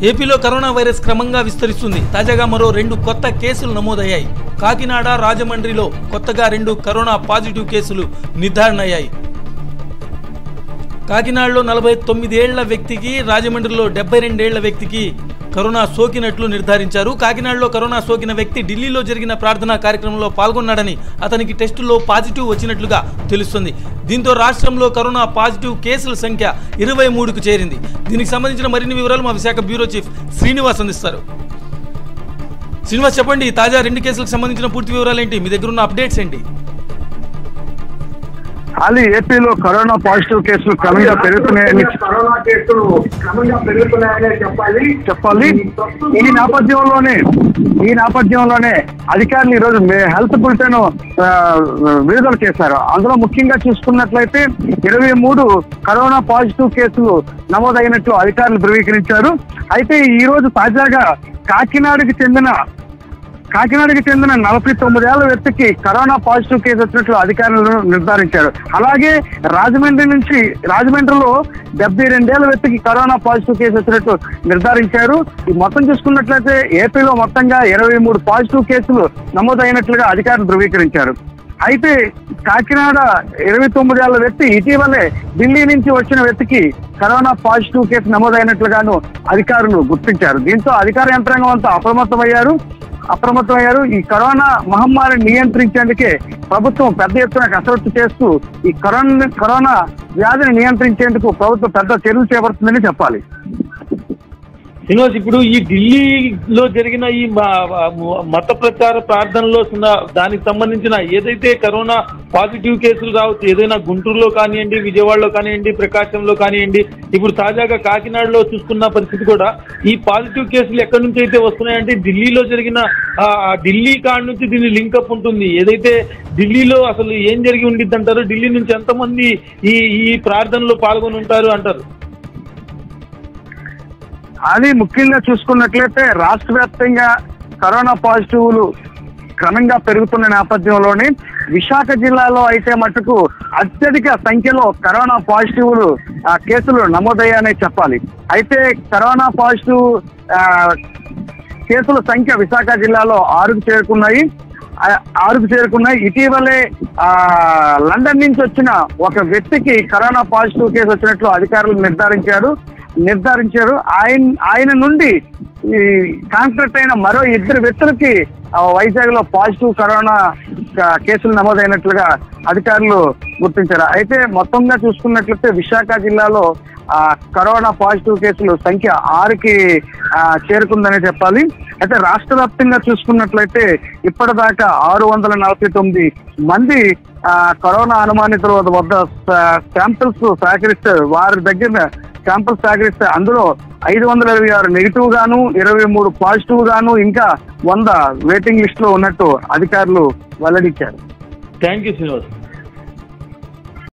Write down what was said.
ఏపీలో corona virus క్రమంగా విస్తరిస్తుంది తాజాగా మరో రెండు కొత్త కేసులు నమోదయ్యాయి కాకినాడ రాజమండ్రిలో కొత్తగా రెండు కరోనా పాజిటివ్ కేసులు నిర్ధారణ అయ్యాయి కాకినాడలో నలభై తొమ్మిదేళ్ల వ్యక్తికి రాజమండ్రిలో డెబ్బై రెండేళ్ల వ్యక్తికి కరోనా సోకినట్లు నిర్ధారించారు కాకినాడలో కరోనా సోకిన వ్యక్తి ఢిల్లీలో జరిగిన ప్రార్థనా కార్యక్రమంలో పాల్గొన్నాడని అతనికి టెస్టులో పాజిటివ్ వచ్చినట్లుగా తెలుస్తుంది దీంతో రాష్ట్రంలో కరోనా పాజిటివ్ కేసుల సంఖ్య ఇరవై మూడుకు చేరింది దీనికి సంబంధించిన మరిన్ని వివరాలు మా విశాఖ బ్యూరో చీఫ్ శ్రీనివాస్ అందిస్తారు శ్రీనివాస్ చెప్పండి ఈ తాజా రెండు కేసులకు సంబంధించిన పూర్తి వివరాలు ఏంటి మీ దగ్గర ఉన్న అప్డేట్స్ ఏంటి ఖాళీ ఏపీలో కరోనా పాజిటివ్ కేసులు క్రమంగా పెరుగుతున్నాయని కరోనా కేసులు క్రమంగా పెరుగుతున్నాయనే చెప్పాలి చెప్పాలి ఈ నేపథ్యంలోనే ఈ నేపథ్యంలోనే అధికారులు ఈరోజు మే- హెల్త్ బులెటిన్ ఆ, విడుదల చేశారు అందులో ముఖ్యంగా చూసుకున్నట్లయితే ఇరవై మూడు కరోనా పాజిటివ్ కేసులు నమోదైనట్లు అధికారులు ధృవీకరించారు అయితే ఈ రోజు తాజాగా కాకినాడకి చెందిన కాకినాడకి చెందిన నలభై తొమ్మిదేళ్ల వ్యక్తికి కరోనా పాజిటివ్ కేసు వచ్చినట్లు అధికారులు నిర్ధారించారు అలాగే రాజమండ్రి నుంచి రాజమండ్రిలో డెబ్బై రెండేళ్ల వ్యక్తికి కరోనా పాజిటివ్ కేసు వచ్చినట్లు నిర్ధారించారు ఈ మొత్తం చూసుకున్నట్లయితే ఏపీలో మొత్తంగా ఇరవై మూడు పాజిటివ్ కేసులు నమోదైనట్లుగా అధికారులు ధృవీకరించారు అయితే కాకినాడ ఇరవై తొమ్మిదేళ్ల వ్యక్తి ఇటీవలే ఢిల్లీ నుంచి వచ్చిన వ్యక్తికి కరోనా పాజిటివ్ కేసు నమోదైనట్లుగాను అధికారులు గుర్తించారు దీంతో అధికార యంత్రాంగం అంతా అప్రమత్తమయ్యారు అప్రమత్తమయ్యారు ఈ కరోనా మహమ్మారిని నియంత్రించేందుకే ప్రభుత్వం పెద్ద ఎత్తున కసరత్తు చేస్తూ ఈ కరోనా కరోనా వ్యాధిని నియంత్రించేందుకు ప్రభుత్వం పెద్ద చర్యలు చేపడుతుందని చెప్పాలి శ్రీనివాస్ ఇప్పుడు ఈ ఢిల్లీలో జరిగిన ఈ మ- మత ప్రచార ప్రార్థనలో ఉన్న దానికి సంబంధించిన ఏదైతే కరోనా పాజిటివ్ కేసులు రావచ్చు ఏదైనా గుంటూరులో కానివ్వండి విజయవాడలో కానివ్వండి ప్రకాశంలో కానివ్వండి ఇప్పుడు తాజాగా కాకినాడలో చూసుకున్న పరిస్థితి కూడా ఈ పాజిటివ్ కేసులు ఎక్కడి నుంచి అయితే వస్తున్నాయంటే ఢిల్లీలో జరిగిన ఆ, ఆ ఢిల్లీ కాడ నుంచి దీని లింకప్ ఉంటుంది ఏదైతే ఢిల్లీలో అసలు ఏం జరిగి ఉండిద్ది అంటారు ఢిల్లీ నుంచి ఎంతమంది ఈ ఈ ప్రార్థనలో పాల్గొని ఉంటారు అంటారు అది ముఖ్యంగా చూసుకున్నట్లయితే రాష్ట్ర వ్యాప్తంగా కరోనా పాజిటివ్లు క్రమంగా పెరుగుతున్న నేపథ్యంలోనే విశాఖ జిల్లాలో అయితే మటుకు అత్యధిక సంఖ్యలో కరోనా పాజిటివ్లు ఆ, కేసులు నమోదయ్యాయనే చెప్పాలి అయితే కరోనా పాజిటివ్ ఆ, కేసుల సంఖ్య విశాఖ జిల్లాలో ఆరుకు చేరుకున్నాయి ఆ, ఆరుకు చేరుకున్నాయి ఇటీవలే ఆ లండన్ నుంచి వచ్చిన ఒక వ్యక్తికి కరోనా పాజిటివ్ కేసు వచ్చినట్లు అధికారులు నిర్ధారించారు నిర్ధారించారు ఆయన ఆయన నుండి ఈ కాంటాక్ట్ అయిన మరో ఇద్దరు వ్యక్తులకి వైజాగ్ లో పాజిటివ్ కరోనా క- కేసులు నమోదైనట్లుగా అధికారులు గుర్తించారు అయితే మొత్తంగా చూసుకున్నట్లయితే విశాఖ జిల్లాలో ఆ కరోనా పాజిటివ్ కేసులు సంఖ్య ఆరుకి ఆ, చేరుకుందని చెప్పాలి అయితే రాష్ట్ర వ్యాప్తంగా చూసుకున్నట్లయితే ఇప్పటిదాకా ఆరు వందల నలభై తొమ్మిది మంది ఆ, కరోనా అనుమానితుల వద్ద- వద్ద శాంపిల్స్ సేకరిస్తారు వారి దగ్గర శాంపిల్స్ సేకరిస్తే అందులో ఐదు వందల ఇరవై ఆరు నెగిటివ్ గాను ఇరవై మూడు పాజిటివ్ గాను ఇంకా వంద వెయిటింగ్ లిస్ట్ లో ఉన్నట్టు అధికారులు వెల్లడించారు థ్యాంక్ యూ శ్రీనివాస్